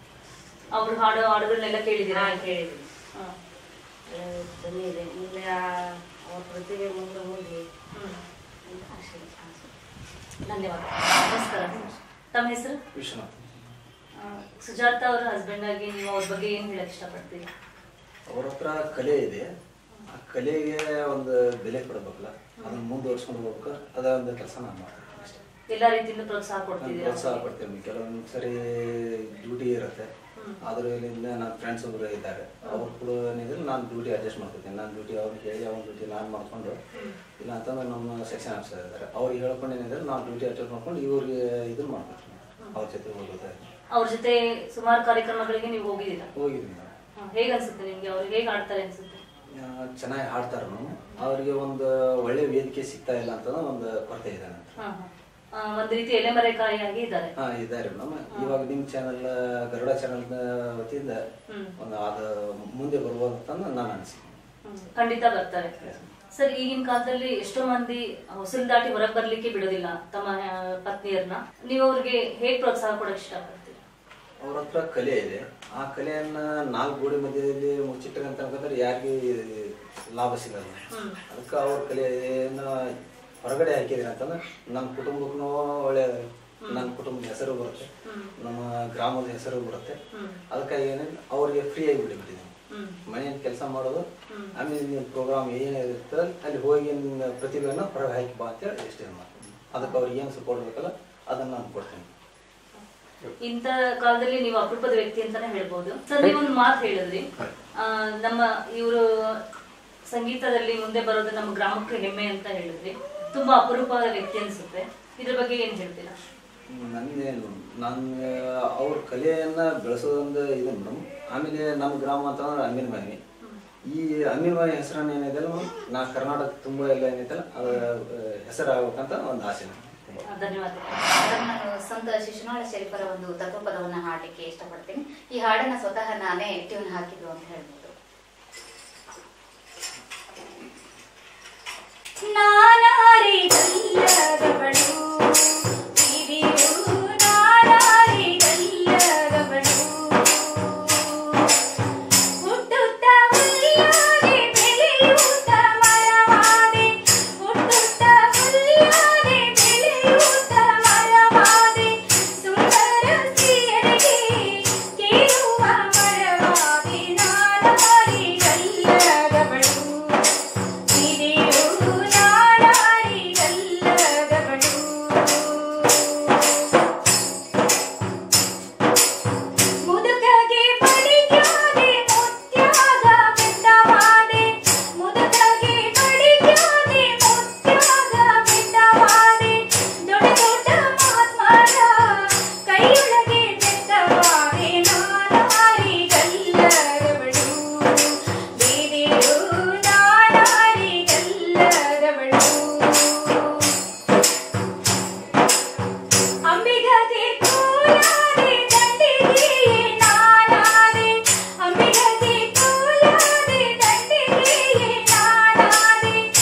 ಅವ್ರು ಹಾಡೋ ಹಾಡುಗಳನ್ನೆಲ್ಲ ಕೇಳಿದ್ದೀರಾ ಹಾ, ಕೇಳಿದ್ದೀನಿ. ಹಾ. ಒಳ್ಳೆ ಧ್ವನಿ ಇದೆ ಮುಂದೆ ಆ- ಅವ್ರ ಪ್ರತಿಭೆ ಮುಂದೆ ಹೋಗಿ ಹ್ಮ್ ಅಂತ ಆಶೆ ಆಸೆ. ಧನ್ಯವಾದ ನಮಸ್ಕಾರ ತಮ್ಮ ಹೆಸರು ವಿಶ್ವನಾಥ್ ಆ, ಸುಜಾತ ಅವರ ಹಸ್ಬೆಂಡ್ ಆಗಿ ನೀವು ಅವ್ರ ಬಗ್ಗೆ ಏನ್ ಹೇಳಕ್ ಇಷ್ಟಪಡ್ತೀರಿ ಅವ್ರ ಹತ್ರ ಕಲೆ ಇದೆ ಆ ಕಲೆಗೆ ಒಂದು ಬೆಲೆ ಕೊಡಬೇಕಲ್ಲ ಅದನ್ನ ಮುಂದುವರ್ಸ್ಕೊಂಡು ಹೋಗ್ಬೇಕು ಅದ ಒಂದು ಕೆಲಸ ನಾನು ಮಾಡ್ತೀನಿ ಅಷ್ಟೇ ಎಲ್ಲಾ ರೀತಿಯಿಂದ ಪ್ರೋತ್ಸಾಹ ನಾನು ಕೊಡ್ತಿದ್ದೀರಾ ಪ್ರೋತ್ಸಾಹ ಕೊಡ್ತೀನಿ ಕೆಲವೊಂದು ಸರಿ ಡ್ಯೂಟಿ ಇರುತ್ತೆ ಆದ್ರೂ ಇಲ್ಲಿಂದ ನನ್ನ ಫ್ರೆಂಡ್ಸ್ ಒಬ್ರು ಇದ್ದಾರೆ ಅವ್ರು ಕೂಡ ಏನಿದ್ರೆ ನಾನು ಡ್ಯೂಟಿ ಅಡ್ಜಸ್ಟ್ ಮಾಡ್ಕೊತೀನಿ ನಾನು ಡ್ಯೂಟಿ ಅವ್ರಿಗೆ ಹೇಳಿ ಅವ್ನ ಡ್ಯೂಟಿ ನಾನು ಮಾಡ್ಕೊಂಡು ಇಲ್ಲ ಅಂತಂದ್ರೆ ನಮ್ಮ ಸೆಕ್ಷನ್ ಆಫೀಸರ್ ಇದ್ದಾರೆ ಅವ್ರಿಗೆ ಹೇಳ್ಕೊಂಡು ಏನಿದ್ರೆ ನಾನು ಡ್ಯೂಟಿ ಅಡ್ಜಸ್ಟ್ ಮಾಡ್ಕೊಂಡು ಇವ್ರಿಗೆ ಇದನ್ನ ಮಾಡ್ಕೊತೀನಿ ಅವ್ರ ಜೊತೆ ಹೋಗೋದು ಅವ್ರ ಜೊತೆ ಸುಮಾರು ಕಾರ್ಯಕ್ರಮಗಳಿಗೆ ನೀವು ಹೋಗಿದ್ದೀರಾ ಹೋಗಿದ್ದೀನಿ ನಾನು ಹಾ, ಹೇಗ್ ಅನ್ಸುತ್ತೆ ನಿಮ್ಗೆ ಅವ್ರು ಹೇಗ್ ಆಡ್ತಾರೆ ಅನ್ಸುತ್ತೆ ಆ, ಚೆನ್ನಾಗಿ ಹಾಡ್ತಾರೆ ಅವರಿಗೆ ಒಂದು ಒಳ್ಳೆ ವೇದಿಕೆ ಸಿಗ್ತಾ ಇಲ್ಲ ಅಂತ ಒಂದು ಕೊರತೆ ಇದೆ ನನ್ನ ಹತ್ರ. ಹಾ, ಹಾ. ಆ, ಒಂದ್ ರೀತಿ ಎಲೆಮರೆಕಾಯಿಯಾಗಿ ಇದ್ದಾರೆ ಹಾ ಇದ್ದಾರೆ ನಮ್ಮ ಇವಾಗ ನಿಮ್ ಚಾನಲ್ ಗರುಡ ಚಾನಲ್ ವತಿಯಿಂದ ಹ್ಮ್. ಒಂದು ಅದು ಮುಂದೆ ಬರ್ಬೋದು ಅಂತ ನಾನು ಅನಿಸಿಕೆ ಹ್ಮ್. ಖಂಡಿತ ಬರ್ತಾರೆ ಸರ್ ಈಗಿನ ಕಾಲದಲ್ಲಿ ಎಷ್ಟೋ ಮಂದಿ ಹೊಸಲ್ ದಾಟಿ ಹೊರಗ್ ಬರ್ಲಿಕ್ಕೆ ಬಿಡೋದಿಲ್ಲ ತಮ್ಮ ಆ, ಪತ್ನಿಯರ್ನ ನೀವು ಅವ್ರಿಗೆ ಹೇಗ್ ಪ್ರೋತ್ಸಾಹ ಕೊಡಕ್ ಇಷ್ಟಪಡ್ತೀರಿ ಅವ್ರ ಹತ್ರ ಕಲೆ ಇದೆ ಆ ಕಲೆಯನ್ನ ನಾಲ್ಕು ಗೋಡೆ ಮಧ್ಯದಲ್ಲಿ ಮುಚ್ಚಿಟ್ರೆ ಅಂತ ಅನ್ಕೊಂಡ್ರೆ ಯಾರಿಗೆ ಲಾಭ ಸಿಗಲ್ಲ ಅದಕ್ಕೆ ಅವ್ರ ಕಲೆಯನ್ನ ಹೊರಗಡೆ ಹಾಕಿದ್ರೆ ಅಂತಂದ್ರೆ ನಮ್ಮ ಕುಟುಂಬಕ್ಕೂ ಒಳ್ಳೆ ನನ್ನ ಕುಟುಂಬದ ಹೆಸರು ಬರುತ್ತೆ ನಮ್ಮ ಗ್ರಾಮದ ಹೆಸರು ಬರುತ್ತೆ ಅದಕ್ಕಾಗಿ ಏನೇನು ಅವ್ರಿಗೆ ಫ್ರೀ ಆಗಿ ಬಿಟ್ಟಿಬಿಟ್ಟಿದ್ದೀನಿ ಮನೆಯಲ್ಲಿ ಕೆಲಸ ಮಾಡೋದು ಆಮೇಲೆ ನಿಮ್ಮ ಪ್ರೋಗ್ರಾಮ್ ಏನಿರುತ್ತೆ ಅಲ್ಲಿ ಹೋಗಿ ನಿನ್ನ ಪ್ರತಿಭೆಯನ್ನು ಹೊರಗೆ ಹಾಕಿ ಬಾ ಅಂತೇಳಿ ಇಷ್ಟೇ ಮಾಡ್ತೀನಿ ಅದಕ್ಕೆ ಅವ್ರಿಗೆ ಏನು ಸಪೋರ್ಟ್ ಬೇಕಲ್ಲ ಅದನ್ನ ನಾನು ಕೊಡ್ತೀನಿ ಇಂಥ ಕಾಲದಲ್ಲಿ ನೀವು ಅಪರೂಪದ ವ್ಯಕ್ತಿ ಅಂತಾನೆ ಹೇಳ್ಬೋದು ಸರ್ ನೀವೊಂದು ಮಾತು ಹೇಳಿದ್ರಿ ಆ, ನಮ್ಮ ಇವರು ಸಂಗೀತದಲ್ಲಿ ಮುಂದೆ ಬರೋದು ನಮ್ಮ ಗ್ರಾಮಕ್ಕೆ ಹೆಮ್ಮೆ ಅಂತ ಹೇಳಿದ್ರಿ ತುಂಬಾ ಅಪರೂಪದ ವ್ಯಕ್ತಿ ಅನ್ಸುತ್ತೆ ಇದ್ರ ಬಗ್ಗೆ ಏನ್ ಹೇಳ್ತೀರಾ ನನಗೇನು ನಾನು ಅವ್ರ ಕಲೆಯನ್ನ ಬೆಳೆಸೋದೊಂದು ಇದು ಮೇಡಮ್ ಆಮೇಲೆ ನಮ್ಮ ಗ್ರಾಮ ಅಂತಂದ್ರೆ ಅಮೀನ್ ಬಾವಿ ಈ ಅಮೀನ್ ಬಾವಿ ಹೆಸರನ್ನ ಏನಿದೆ ನಾ ಕರ್ನಾಟಕ ತುಂಬ ಎಲ್ಲ ಏನೈತಲ್ಲ ಅದು ಹೆಸರಾಗಬೇಕಂತ ಒಂದು ಆಸೆ ನನಗೆ. ಆ, ಧನ್ಯವಾದ ಮೇಡಮ್, ನಾನು ಸಂತ ಶಿಶುನಾಳ ಶರೀಫರ ಒಂದು ತತ್ವಪದವನ್ನ ಹಾಡಲಿಕ್ಕೆ ಇಷ್ಟಪಡ್ತೀನಿ ಈ ಹಾಡನ್ನ ಸ್ವತಃ ನಾನೇ ಟ್ಯೂನ್ ಹಾಕಿದ್ದು ಅಂತ ಹೇಳ್ಬೋದು ನಾನಾರಿ ಗಲ್ಲದವಳು ಹಿರಿಯು ನಾನಾರಿ ಗಲ್ಲದವಳು ಹುಟ್ಟುತ್ತ ಹುಲ್ಲಾದೆ ಬೆಳೆಯುತ್ತ ಮರವಾದೆ ಹುಟ್ಟುತ್ತ ಹುಲ್ಲಾದೆ ಬೆಳೆಯುತ್ತ ಮರವಾದೆ ಸುಂದರ ಸಿರಿಯರಿಗೆ ಕೇಳುವ ಮರವಾದೆ ನಾನಾರಿ ಗಲ್ಲದವಳು ಹಿರಿಯು ನಾನಾರಿ ಗಲ್ಲದವಳು ಮುದುಕಗೆ ಪಡಿಕ್ಯಾದೆ ಮುತ್ಯಾಗ ಬೆಟ್ಟವಾದೆ ಮುದುಕಗೆ ಪಡಿಕ್ಯಾದೆ ಮುತ್ಯಾಗ ಬೆಟ್ಟವಾದೆ ದೊಡ್ಡ ದೊಡ್ಡ ಮಹಾತ್ಮರ ಕೈಯೊಳಗೆ ಬೆಟ್ಟವಾದೆ ನಾನಾರಿ ಗಲ್ಲದವಳು ಬೇರೆಯು ನಾನಾರಿ ಗಲ್ಲದವಳು ಅಂಬಿಗಗೆ ಕೋಲಾದೆ ದಂಡಿಗೆ ನಾನಾದೆ ಅಂಬಿಗಗೆ ಕೋಲಾದೆ ದಂಡಿಗೆ ನಾನಾದೆ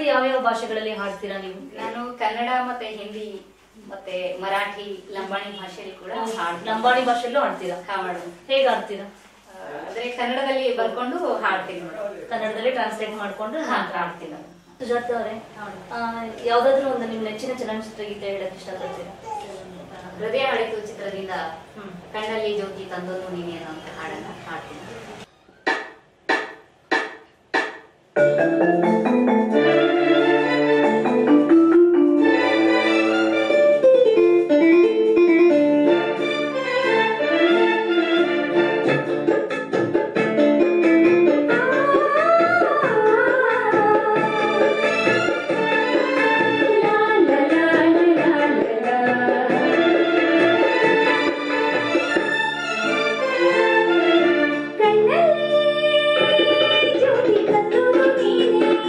ಜಾಸ್ತಿ ಯಾವ್ಯಾವ ಭಾಷೆಗಳಲ್ಲಿ ಹಾಡ್ತೀರಾ ನೀವು ನಾನು ಕನ್ನಡ ಮತ್ತೆ ಹಿಂದಿ ಮತ್ತೆ ಮರಾಠಿ ಲಂಬಾಣಿ ಭಾಷೆಯಲ್ಲಿ ಕೂಡ ಹಾಡ್ತೀನಿ. ಲಂಬಾಣಿ ಭಾಷೆಯಲ್ಲೂ ಹಾಡ್ತೀರಾ ಹಾ ಮೇಡಮ್ ಹೇಗೆ ಹಾಡ್ತೀರಾ ಅಂದ್ರೆ ಕನ್ನಡದಲ್ಲಿ ಬರ್ಕೊಂಡು ಹಾಡ್ತೀನಿ ಮೇಡಮ್ ಕನ್ನಡದಲ್ಲಿ ಟ್ರಾನ್ಸ್ಲೇಟ್ ಮಾಡ್ಕೊಂಡು ಹಾ ಹಾಡ್ತೀನಿ ಸುಜಾತ ಅವರೇ ಯಾವ್ದಾದ್ರು ಒಂದು ನಿಮ್ ನೆಚ್ಚಿನ ಚಲನಚಿತ್ರ ಗೀತೆ ಹೇಳಕ್ ಇಷ್ಟಪಡ್ತೀರಾ ಹೃದಯ ಹಳಿತು ಚಿತ್ರದಿಂದ ಕಣ್ಣಲ್ಲಿ ಜ್ಯೋತಿ ತಂದೊಂದು ನೀನೆ ಅನ್ನೋ ಹಾಡನ್ನ ಹಾಡ್ತೀನಿ ಕಣ್ಣಲ್ಲಿ ಜ್ಯೋತಿ ತಂದು ನೀನೆ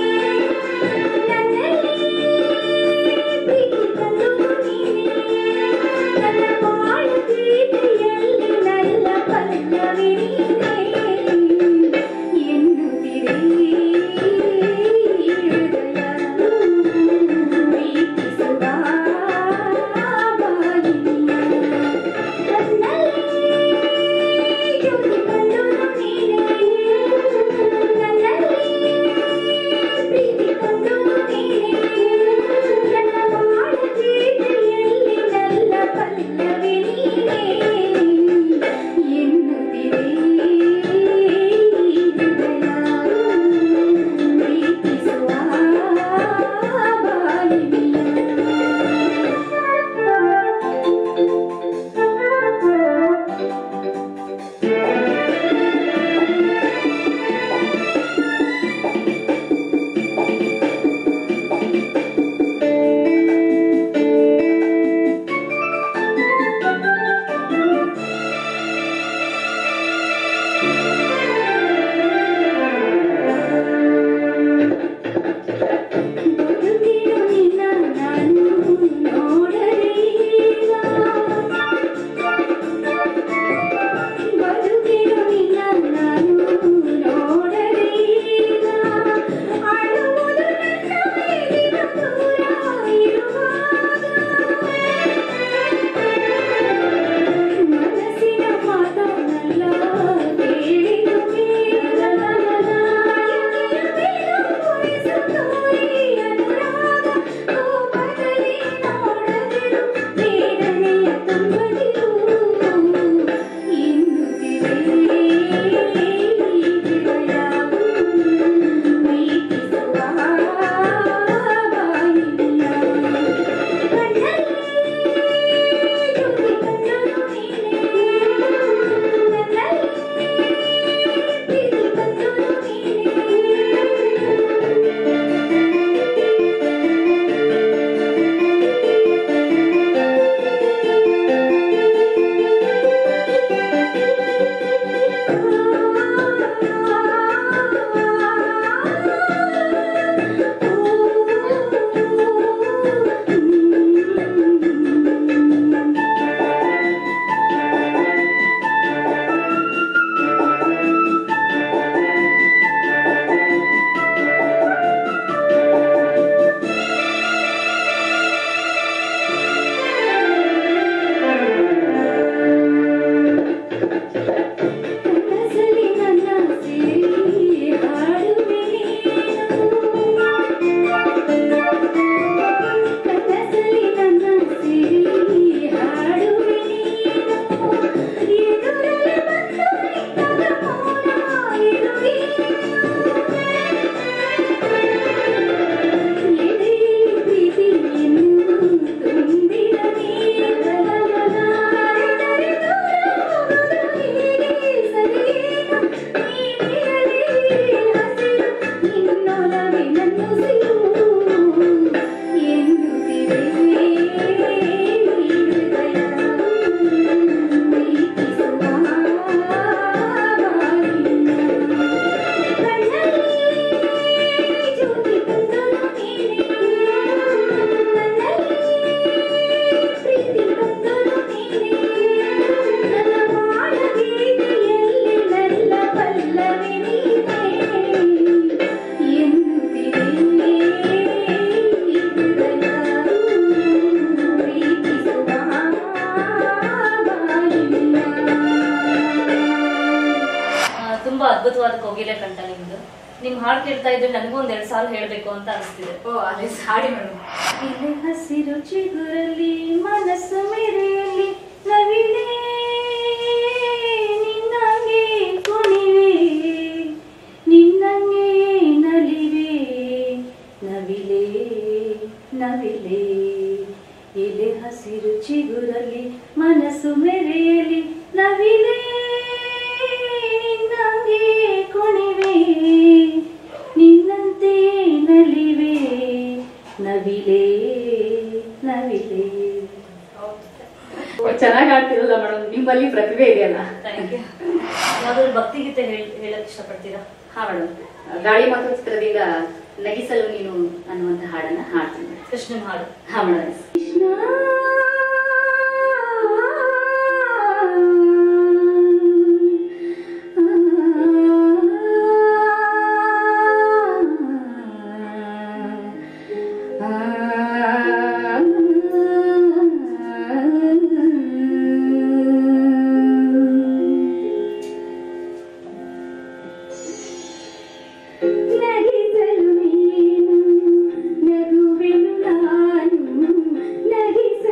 ನಿಮ್ ಹಾಡು ಕೇಳ್ತಾ ಇದ್ರೆ ನನಗೂ ಒಂದ್ ಎರಡ್ ಸಾಲ ಹೇಳ್ಬೇಕು ಅಂತ ಅನಿಸ್ತಿದೆ ಓ ಅದೇ ಹಾಡಿ ಮೇಡಮ್ ಎಲೆ ಹಸಿರು ಚಿಗುರಲ್ಲಿ ಮನಸ್ಸು ಮೆರೆಯಲಿ ನವಿಲೇ ನಿನ್ನಂಗೆ ಕುಣಿವೆ ನಿನ್ನಂಗೆ ನಲಿವೆ ನವಿಲೇ ನವಿಲೇ ಎಲೆ ಹಸಿರು ಚಿಗುರಲ್ಲಿ ಮನಸ್ಸು ಮೆರೆಯಲಿ ನವಿಲೇ ನಿನ್ನಂಗೆ ಕುಣಿವೆ ನಿನ್ನಂತೆ ನಲಿವೆ ನವಿಲೇ ನವಿಲೇ ಚೆನ್ನಾಗಿ ಆಡ್ತಿರಲ್ಲ ಮೇಡಮ್ ನಿಮ್ಮಲ್ಲಿ ಪ್ರತಿಭೆ ಇದೆಯಲ್ಲ ಥ್ಯಾಂಕ್ ಯು ಯಾವ್ದಾದ್ರು ಭಕ್ತಿಗೀತೆ ಹೇಳ್ ಹೇಳಕ್ ಇಷ್ಟಪಡ್ತೀರಾ ಹಾ ಮೇಡಮ್ ಗಾಳಿ ಮಾತು ಚಿತ್ರದಿಂದ ನಗಿಸಲು ನೀನು ಅನ್ನುವಂತ ಹಾಡನ್ನ ಹಾಡ್ತೀನಿ ಮೇಡಮ್ ಕೃಷ್ಣನ್ ಹಾಡು ಹಾ ಮೇಡಮ್ ನಗಿಸಲು ನೀನು ನಗುವೆನು ನಾನು ನಗಿಸ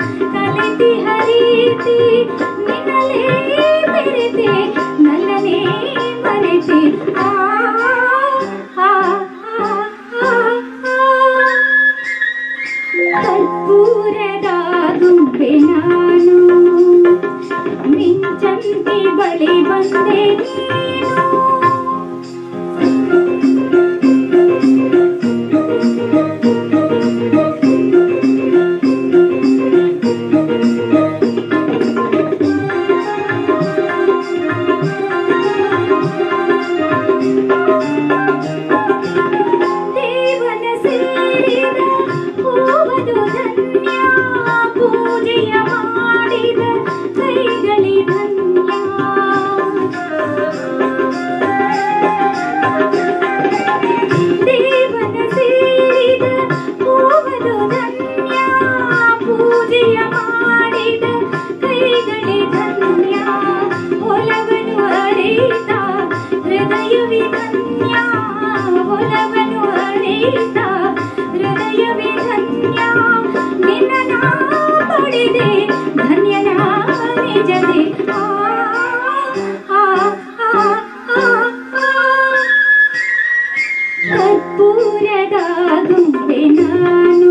ಕಲಿತಿ ಹರಿತಿ ನಿನ್ನಲೇ ಬೆರೆತೆ ನನ್ನನೇ ಮರೆತೆ ಆ ಆ ಆ ಆ ಕರ್ಪೂರದ ದುಂಬೆ ನಾನು ಮಿಂಚಂತಿ ಬಳಿ ಬಂದೆ ನೀನು ದೇವನ ಸೇರಿದ ಹೂವದು ಧನ್ಯ ಪೂಜೆಯ ಮಾಡಿದ ಕೈಗಳಿ ಧನ್ಯ ದೇವನ ಸೇರಿದ ಹೂವದು ಧನ್ಯ ಪೂಜೆಯ ಮಾಡಿದ ಕೈಗಳಿ ಧನ್ಯ ಒಲವನು ಅರಿತ ಹೃದಯವೇ ಧನ್ಯ ಒಲವನು ಅರಿತ ಹೃದಯವೇ ಧನ್ಯ ನಿನ್ನ ನಾ ಪಡೆದೆ ಧನ್ಯನ ನಿಜದೆ ಆ ಆ ಆ ಆ ಆ ಕರ್ಪೂರದ ದುಂಬೆ ನಾನು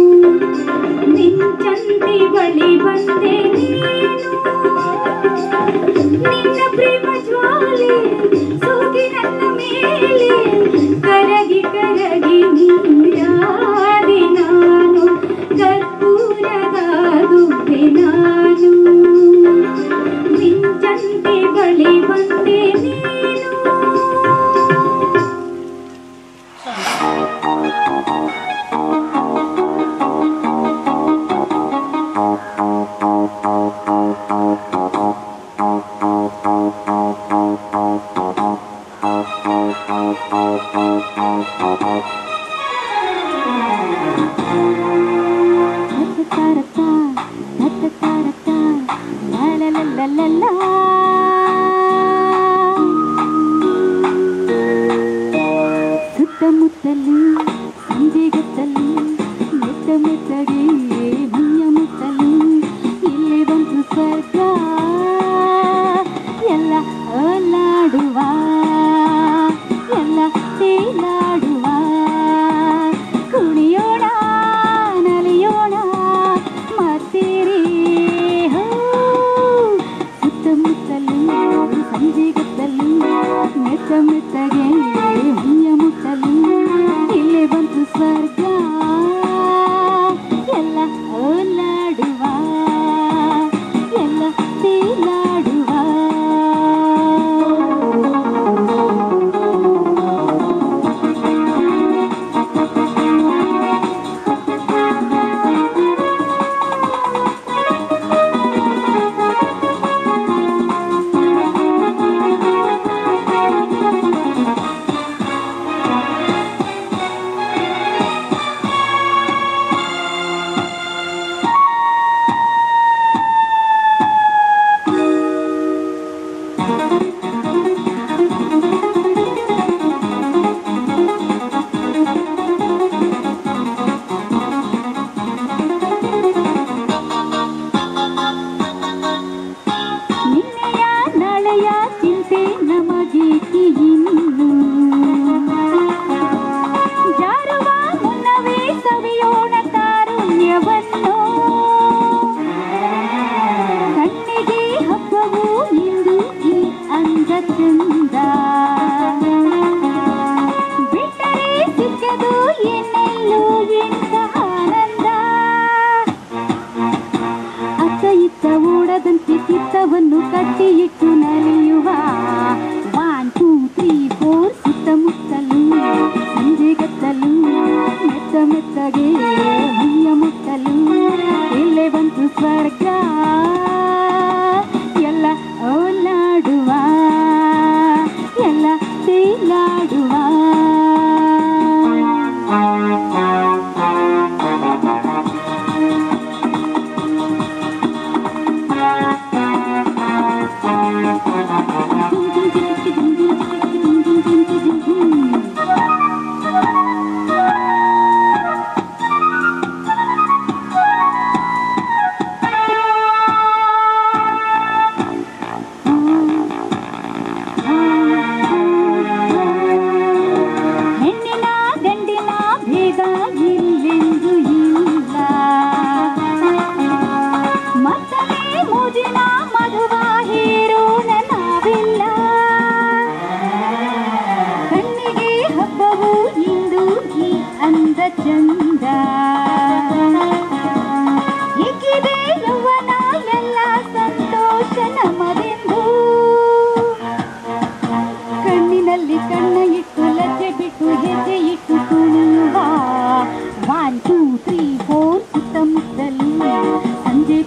ಮಿಂಚಂತಿ ಬಳಿ ಬಂದೆ ನೀನು ನಿನ್ನ ಪ್ರೇಮ ಜ್ವಾಲೆ ಸೋಗಿ ನನ್ನ ಮೇಲೆ ಕರಗಿ ಕರಗಿ ನೀರಾದೆ ನಾನು ಕರ್ಪೂರದ ದುಂಬೆ ನಾನು ಮಿಂಚಂತಿ ಬಳಿ ಬಂದೆ ನೀನು ಸುತ್ತಮುತ್ತಲು ಸಂಜೆಗತ್ತಲು ಮೆತ್ತ ಮೆತ್ತಗೆ ಮೈಯ ಮುತ್ತಲು ಇಲ್ಲಿ ಬಂತು ಸ್ವರ್ಗ ಎಲ್ಲ ಓಲಾಡುವ ಎಲ್ಲ ತೇಲಾಡುವ ಕುಣಿಯೋಣ ನಲಿಯೋಣ ಮತ್ತೇರಿ ಹೋ ಸುತ್ತಮುತ್ತಲು ಸಂಜೆಗತ್ತಲು ಮೆತ್ತ ಮೆತ್ತಗೆ ಮೈಯ ಮುಟ್ಟಲು ಇಲ್ಲೇ ಬಂತು ಸ್ವರ್ಗ ಎಲ್ಲ ಓಲಾಡುವ ಎಲ್ಲ ತೇಲಾಡುವ ನಿನ್ನೆಯ ನಾಳೆಯ ಚಿಂತೆ ನಮಗೇಕೆ ಇನ್ನು ಜಾರುವ ಮುನ್ನವೇ ಸವಿಯೋಣ ತಾರುಣ್ಯವನ್ನು ಕಣ್ಣಿಗೆ ಹಬ್ಬವು ಇಂದು ಈ ಅಂದ ಚಂದ ಬಿಟ್ಟರೆ ಸಿಕ್ಕದು ಎನ್ನೆಲ್ಲೂ ಎಂಥ ಆನಂದ ಅತ್ತ ಇತ್ತ ಓಡದಂತೆ ಚಿತ್ತವನ್ನು ಕಟ್ಟಿಯಿಟ್ಟು ನಲಿಯುವ ಒನ್ ಟೂ ತ್ರೀ ಫೋರ್ ಸುತ್ತಮುತ್ತಲು ಸಂಜೆಗತ್ತಲು ಮೆತ್ತ ಮೆತ್ತಗೆ ಮೈಯ ಮುಟ್ಟಲು ಇಲ್ಲೇ ಬಂತು ಸ್ವರ್ಗ ಎಲ್ಲ ಓಲಾಡುವ ಎಲ್ಲ ತೇಲಾಡುವ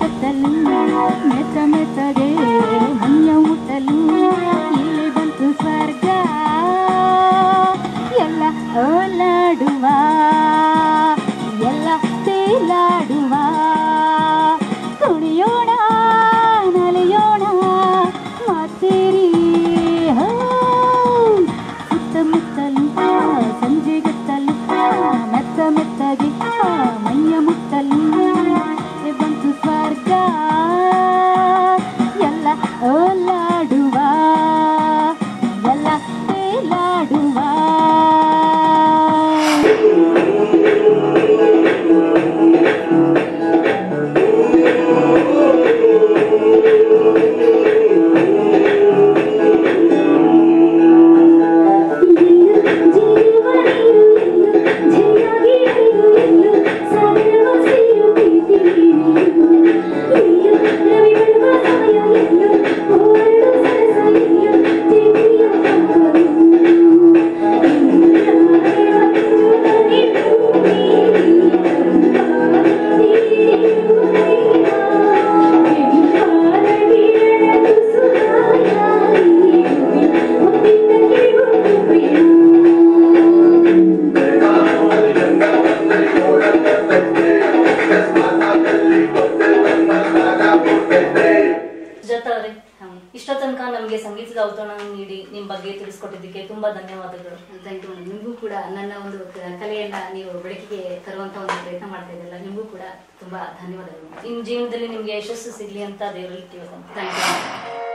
ಸಂಜೆಗತ್ತಲು ಮೆತ್ತ ಮೆತ್ತಗೆ ಮೈಯ ಮುಟ್ಟಲು ಇಲ್ಲಿ ಬಂತು ಸ್ವರ್ಗ ಎಲ್ಲ ಓಲಾಡುವ ಎಲ್ಲ ತೇಲಾಡುವ ಕುಣಿಯೋಣ ನಲಿಯೋಣ ಮಾತೇರಿ ಹೋ ಸುತ್ತಮುತ್ತಲು ಸಂಜೆಗತ್ತಲು ಮೆತ್ತ ಮೆತ್ತಗೆ ಮೈಯ ಮುಟ್ಟಲು ಬಂತು ಸ್ವರ್ಗ ಎಲ್ಲ ಓಲಾಡುವ ಎಲ್ಲ ತೇಲಾಡುವ ಸುಜಾತ ಅವರೇ ಇಷ್ಟ ತನಕ ನಮಗೆ ಸಂಗೀತದ ಔತಣ ನೀಡಿ ನಿಮ್ಮ ಬಗ್ಗೆ ತಿಳಿಸ್ಕೊಟ್ಟಿದ್ದಕ್ಕೆ ತುಂಬಾ ಧನ್ಯವಾದಗಳು ಥ್ಯಾಂಕ್ ಯು ನಿಮಗೂ ಕೂಡ ನನ್ನ ಒಂದು ಕ- ಕಲೆಯನ್ನ ನೀವು ಬೆಳಕಿಗೆ ತರುವಂತ ಒಂದು ಪ್ರಯತ್ನ ಮಾಡ್ತಾ ಇದ್ದಲ್ಲ ನಿಮಗೂ ಕೂಡ ತುಂಬಾ ಧನ್ಯವಾದಗಳು ನಿಮ್ಮ ಜೀವನದಲ್ಲಿ ನಿಮ್ಗೆ ಯಶಸ್ಸು ಸಿಗ್ಲಿ ಅಂತ ದೇವರಲ್ಲಿ ಕೇಳ್ಕೊಂತ ಥ್ಯಾಂಕ್ ಯು